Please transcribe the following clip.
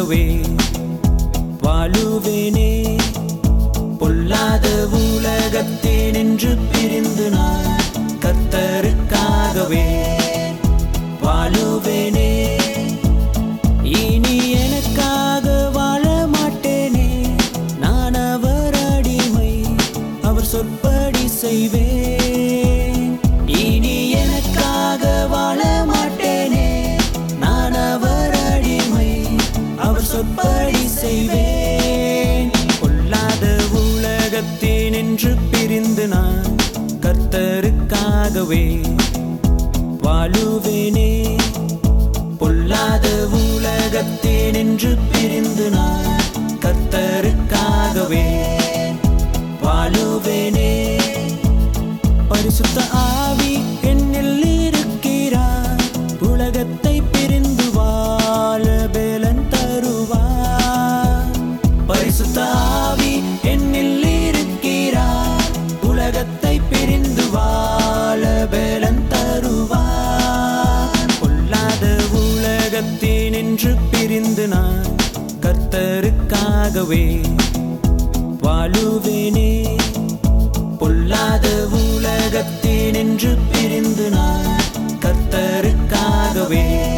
கர்த்தருக்காகவே வாழுவேனே பொல்லாத உலகத்தே நின்று பிரிந்து நான் கர்த்தருக்காகவே வாழுவேனே இனி எனக்காக வாழ மாட்டேனே நான் அவர் அடிமை அவர் சொற்படி செய்வேன் இனி எனக்காக வாழ மாட்டேனே நான் அவர் அடிமை அவர் சொற்படி செய்வேன் கொல்லாத உலகத்தே நின்று பிரிந்து நான் கர்த்தருக்காகவே வாழுவேனே பொல்லாத உலகத்தே நின்று பிரிந்து நான் கர்த்தருக்காகவே வாழுவேனே பரிசுத்த ஆவி என்னில் இருக்கிறார் உலகத்தை பிரிந்து வாழ பேலன் தருவார் பரிசுத்த ஆவி என்னில் இருக்கிறார் உலகத்தை பிரிந்து வாழ பேலன் தருவார் பொல்லாத உலகத்தே நின்று பிரிந்து நான் கர்த்தருக்காகவே வாழுவேனே பொல்லாத உலகத்தே நின்று பிரிந்து நான் கர்த்தருக்காகவே